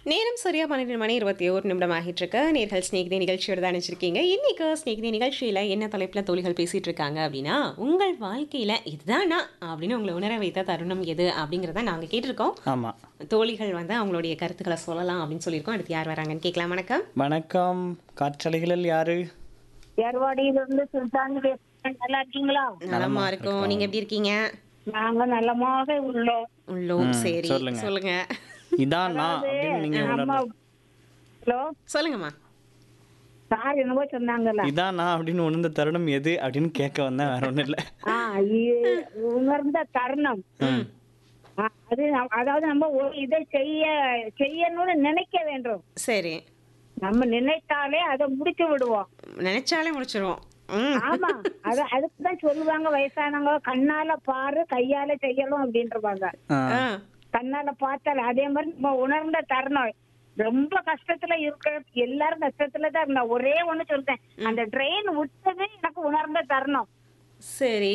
நேரம் சரியா பன்னிரெண்டு மணி இருபத்தி ஒரு நிமிடம் ஆகிட்டு இருக்கு நேர்கள் ஸ்நேகிதி நிகழ்ச்சியோட தான் நினைச்சிருக்கீங்க இன்னைக்கு ஸ்நேகிதி நிகழ்ச்சியில என்ன தலைப்புல தோழிகள் பேசிட்டு இருக்காங்க அப்படின்னா உங்கள் வாழ்க்கையில இதுதானா அப்படின்னு உங்களை உணர வைத்த தருணம் எது அப்படிங்கிறத நாங்க கேட்டிருக்கோம் ஆமாம் தோழிகள் வந்து அவங்களுடைய கருத்துக்களை சொல்லலாம் அப்படின்னு சொல்லியிருக்கோம் அடுத்து யார் வராங்கன்னு கேட்கலாம் வணக்கம் வணக்கம் காற்றலைகளில் யாரு ஏர்வாடியிலிருந்து சுல்தான் பேசுறேன் நல்லா இருக்கீங்களா நலமா இருக்கும் நீங்க எப்படி இருக்கீங்க நாங்க நலமாக உள்ளோம் உள்ளோம் ம், சரி சொல்லுங்க. சொல்லுங்க இதான் நான் அப்படின்னு நீங்க அம்மா உணர்ந்து ஹலோ சொல்லுங்கம்மா சார் என்னவோ சொன்னாங்கல்ல இதான் நான் அப்படின்னு உணர்ந்த தருணம் எது அப்படின்னு கேட்க வந்தேன் வேற ஒன்றும் இல்லை ஆ இ- உணர்ந்த தருணம் ஆ, அது நம்- அதாவது நம்ம ஒரு இதை செய்ய செய்யணும்னு நினைக்க வேண்டும் சரி நம்ம நினைத்தாலே அதை முடிச்சு விடுவோம் நினைச்சாலே முடிச்சிருவோம் ம் ஆமா அது அதுக்குதான் சொல்லுவாங்க வயசானவங்க கண்ணால பாரு கையால செய்யணும் அப்படின்றவாங்க ஆ, ஆ, கண்ணால பார்த்தால அதே மாதிரி நம்ம உணர்ந்த தருணம் ரொம்ப கஷ்டத்துல இருக்க எல்லாரும் கஷ்டத்துல தான் இருந்தா ஒரே ஒண்ணு சொல்றேன் அந்த ட்ரெயின் விட்டது எனக்கு உணர்ந்த தருணம் சரி